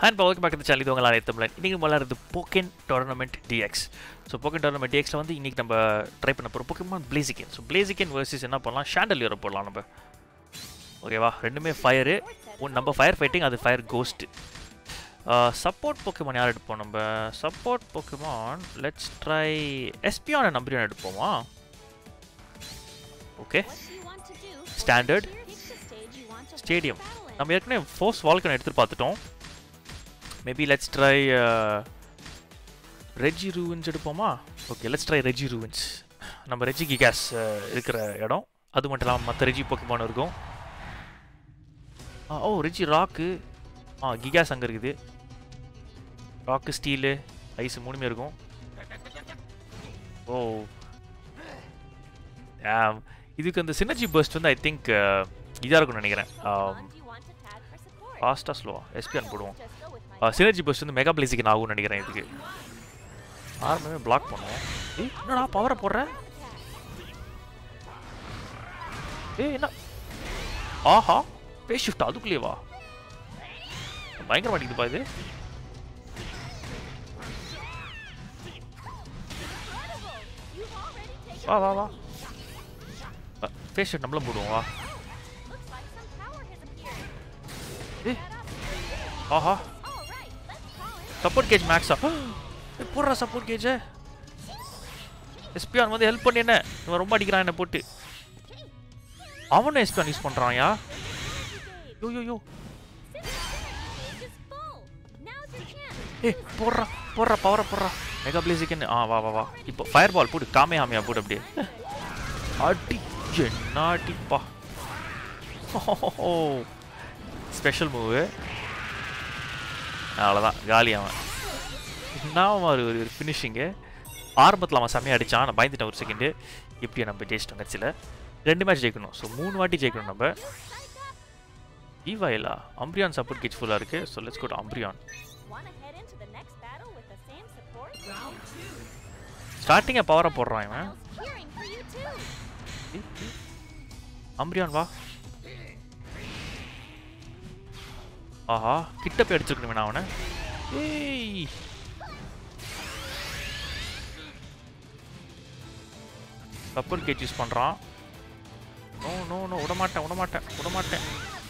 And welcome back to channel இது உங்கள் அனைத்தமிழன் இன்றைக்கி விளையாடுறது Pokken tournament DX so Pokken tournament டிஎக்ஸில் வந்து இன்றைக்கி நம்ம ட்ரை பண்ண போகிறோம் போக்கெமான் பிளேசிக்கன் ஸோ பிளேசிக்கன் வர்சஸ் என்ன பண்ணலாம் ஷாண்டலியரை போடலாம் நம்ம ஓகேவா ரெண்டுமே ஃபயரு ஒன் நம்ம ஃபயர் ஃபைட்டிங் அது ஃபயர் கோஸ்ட்டு சப்போர்ட் போக்கெமான் யார் எடுப்போம் நம்ம support Pokemon let's try Espeon நம்பரியான் எடுப்போமா ஓகே ஸ்டாண்டர்ட் ஸ்டேடியம் நம்ம ஏற்கனவே ஃபோர்ஸ் வால்கன் எடுத்து பார்த்துட்டோம் மேபி லெட்ஸ் ட்ரை ரெஜி ரூவன்ஸ் எடுப்போமா ஓகே லெட்ஸ் ட்ரை ரெஜி ரூவன்ஸ் நம்ம ரெஜி கிகாஸ் இருக்கிற இடம் அது மட்டும் இல்லாமல் மற்ற ரெஜி போக்கிமான் இருக்கும் ஆ, ஓ ரெஜி ராக்கு ஆ கிகாஸ் அங்கே இருக்குது ராக்கு ஸ்டீலு ஐஸ் மூணுமே இருக்கும் ஓ ஆம், இதுக்கு அந்த சினர்ஜி பர்ஸ்ட் வந்து ஐ திங்க் இதாக இருக்கும்னு நினைக்கிறேன் ஃபாஸ்ட்டாக ஸ்லோவா எஸ்பிஆன் போடுவோம் சினர்ஜி பர்ஸ்ட் வந்து மெகா பிளேசிக்கு ஆகும்னு நினைக்கிறேன் இதுக்கு ஆரம்பமே பிளாக் பண்ணுவோம் ஏய் என்னடா பவரை போடுறேன் ஏய் என்ன ஆஹா பேஸ் ஷிஃப்ட் அதுக்குள்ளேயே வா பயங்கர மாட்டேங்குதுப்பா இது வா வா வா ஃபேஸ் ஷிஃப்ட் நம்மளும் போடுவோம் வா ஏய் ஆஹா சப்போர்ட் கேஜ் மேக்ஸா போடுறா சப்போர்ட் கேஜ் எஸ்பியான் வந்து ஹெல்ப் பண்ணி என்ன இவன் ரொம்ப அடிக்கிறான் என்ன போட்டு அவனும் எஸ்பியான் யூஸ் பண்ணுறான் யா யோ யோ யோ ஏ போடுறா போடுறா பவரை போடுறா மெகா பிளேசிக்கன் ஆ வா வா வா இப்போ ஃபயர் பால் போட்டு காமே ஆமையா போட்டு அப்படியே அடி என்ன அடிப்பா ஓ ஸ்பெஷல் மூவு அவ்வளோதான் காலி அவன் நான் ஒரு ஒரு ஃபினிஷிங்கு ஆரம்பத்தில் அவன் செம்மையாக அடித்தான் நான் பயந்துட்டேன் ஒரு செகண்டு இப்படியே நம்ம ஜெயிச்சிட்டோம் கட்சியில் ரெண்டு மேட்ச் ஜெயிக்கணும் ஸோ மூணு வாட்டி ஜெயிக்கணும் நம்ம ஈவாயிலா அம்ரியான் சப்போர்ட் கிச் ஃபுல்லாக இருக்குது ஸோ லெட்ஸ் கோட் அம்ரியான் ஸ்டார்டிங்கை பவரை போடுறான் இவன் ஏய், ஏய். அம்ரியான் வா ஆஹா கிட்ட போய் அடிச்சிருக்கணுமே நான் அவனை ஏய் கப்பல் கேச் யூஸ் பண்ணுறான் நோ நோ நோ விட மாட்டேன் விட மாட்டேன் விட மாட்டேன்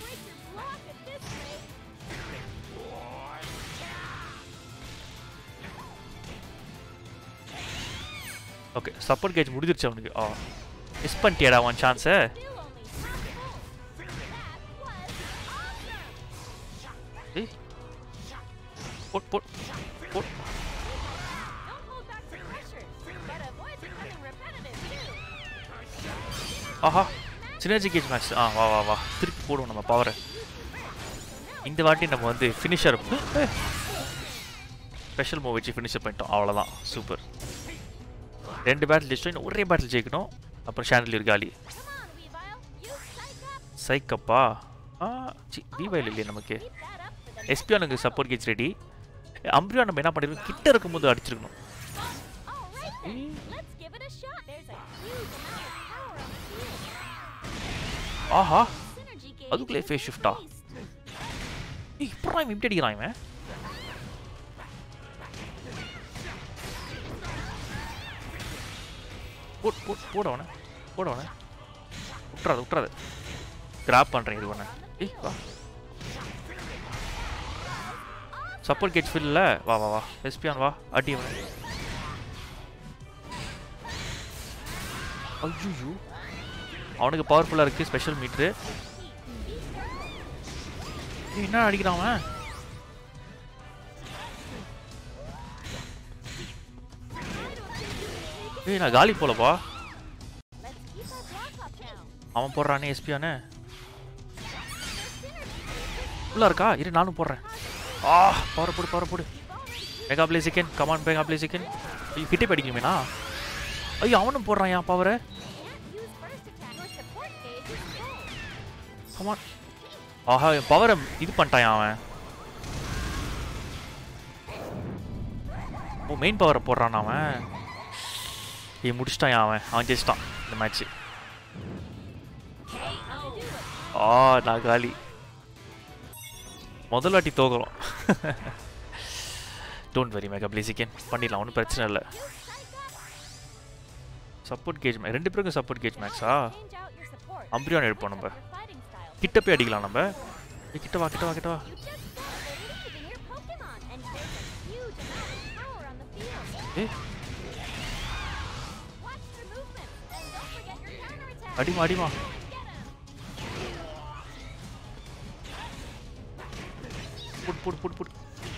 ஓகே சப்போர்ட் கேஜ் முடிஞ்சிருச்சு அவனுக்கு ஆ மிஸ் பண்ணிட்டியாடா அவன் சான்ஸை ஏய் போட் போட் போட் ஆஹா சினர்ஜி கேஜ் மேட்ச் ஆ வா வா வா திருப்பி போடுவோம் நம்ம பவரை இந்த வாட்டி நம்ம வந்து ஃபினிஷர் ஸ்பெஷல் மூவ் வச்சு ஃபினிஷர் பண்ணிட்டோம் அவ்வளோதான் சூப்பர் ரெண்டு பேட்டில் ஜெயிச்சிட்டோம் இன்னும் ஒரே பேட்டில் ஜெயிக்கணும் அப்புறம் ஷாண்டலியர் காலி சைக்கப்பா ஆ சி விவைல் இல்லையே நமக்கு எஸ்பியானுக்கு சப்போர்ட் கேஜ் ரெடி அம்ரியா நம்ம என்ன பண்ணிருக்கோம் கிட்ட இருக்கும்போது அடிச்சிருக்கணும் ஆஹா அதுக்குள்ளே ஃபேஸ் ஷிஃப்டா ஏய் இப்படா இவன் இப்படி அடிக்கிறான் இவன் போட் போட் போட அவனை போட அவனை விட்றாது விட்றாது கிராப் பண்ணுறேன் இது ஒன்று ஏய் வா சப்போர்ட் கேட்ச் ஃபில்ல வா வா வா எஸ்பியான் வா அடி அவனை ஐயோ அவனுக்கு பவர்ஃபுல்லாக இருக்குது ஸ்பெஷல் மீட்ரு என்ன அடிக்கிறான் அவன் ஏய் நான் காலி போலப்பா அவன் போடுறானே எஸ்பியானே உள்ள இருக்கா இரு நானும் போடுறேன் ஆ பவர் போடு பவர் போடு Mega Blaziken come on Mega Blaziken ஐயோ கிட்டே படிக்கணுமேனா ஐயோ அவனும் போடுறான் என் பவரை கமான் ஆஹா என் பவரை இது பண்ணிட்டான் அவன் ஓ மெயின் பவரை போடுறான் அவன் ஏய் முடிச்சிட்டான் அவன் அவன் ஜெயிச்சிட்டான் இந்த மேட்ச்சு ஆ நான் காலி முதல் வாட்டி தோக்குறோம் டோன்ட் வெரி மெகா பிளேசிக்கன் பண்ணிடலாம் ஒன்றும் பிரச்சனை இல்லை சப்போர்ட் கேஜ் மேக் ரெண்டு பேருக்கும் சப்போர்ட் கேஜ் மேக்ஸா அம்பிரியான் எடுப்போம் நம்ம கிட்ட போய் அடிக்கலாம் நம்ம ஏய், கிட்ட வா கிட்ட வா கிட்ட வா ஏய் அடிமா அடிமா புட் புட் புட் புட்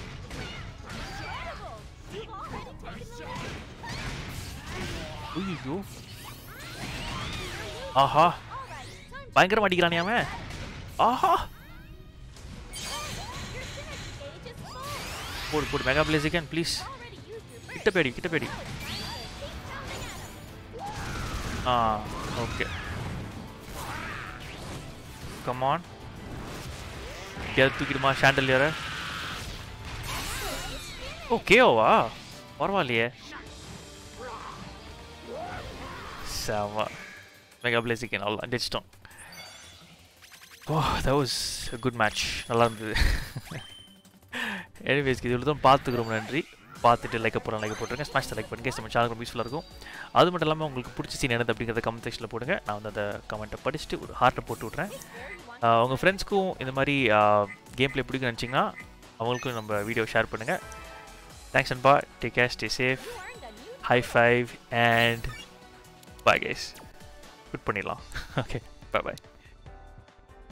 ஐயோ ஆஹா பயங்கரமா அடிக்கிறானே அவன் ஆஹா போடு போடு மெகா பிளேசிக்கன் ப்ளீஸ் கிட்ட பேடி கிட்ட பேடி ஆ ஓகே கமான் எது தூக்கிடுமா ஷாண்டலியரை ஓ கேஓவா பரவாயில்லையே செம மெகா பிளேசிக்கன் அவ்வளோ அடிச்சிட்டோம் oh that was a good match நல்லா இருந்தது எனிவேஸ்க்கு இதில் தான் பார்த்துக்கிறோம் நன்றி பார்த்துட்டு லைக் போடுறோம் லைக் போட்டுருங்க ஸ்மாஷ் லைக் பண்ணுங்க நம்ம சேனல் யூஸ்ஃபுல்லாக இருக்கும் அது மட்டும் இல்லாமல் உங்களுக்கு பிடிச்ச சீன் என்னது அப்படிங்கிறத கமெண்ட் செக்ஷனில் போடுங்க நான் வந்து அந்த கமெண்ட்டை படிச்சுட்டு ஒரு ஹார்ட்டை போட்டு விட்றேன் ஆஹ் உங்கள் ஃப்ரெண்ட்ஸ்க்கும் இந்த மாதிரி கேம் ப்ளே பிடிக்கும்னு நினச்சிங்கன்னா அவங்களுக்கும் நம்ம வீடியோ ஷேர் பண்ணுங்கள் தேங்க்ஸ் அண்ட் பா take care stay safe high five and bye guys good பண்ணிடலாம் ஓகே பாய் பாய்